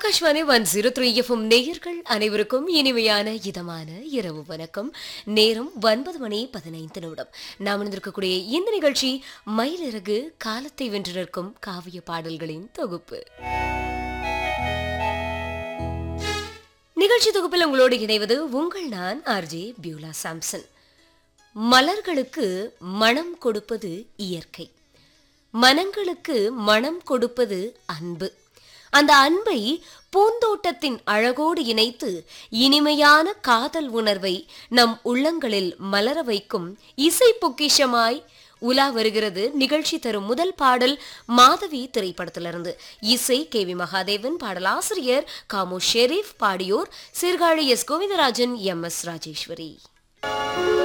Akashvani one zero three FM நேயர்கள் அனைவருக்கும் இனிமையான இதமான இரவு வணக்கம் நேரம் ஒன்பது மணி பதினைந்து நிமிடம் நாம் இணைந்திருக்கக்கூடிய இந்த நிகழ்ச்சி மயிலிறகு காலத்தை வென்று நிற்கும் காவிய பாடல்களின் தொகுப்பு நிகழ்ச்சி தொகுப்பில் உங்களோடு இணைவது உங்கள் நான் ஆர்ஜே பியூலா சாம்சன் மலர்களுக்கு மனம் கொடுப்பது இயற்கை மனங்களுக்கு மனம் கொடுப்பது அன்பு அந்த அன்பை பூந்தோட்டத்தின் அழகோடு இணைத்து இனிமையான காதல் உணர்வை நம் உள்ளங்களில் மலர வைக்கும் இசை பொக்கிஷமாய் உலா வருகிறது நிகழ்ச்சி தரும் முதல் பாடல் மாதவி திரைப்படத்திலிருந்து இசை கே வி மகாதேவன் பாடலாசிரியர் காமு ஷெரீப் பாடியோர் Sirkazhi S Govindarajan M S Rajeswari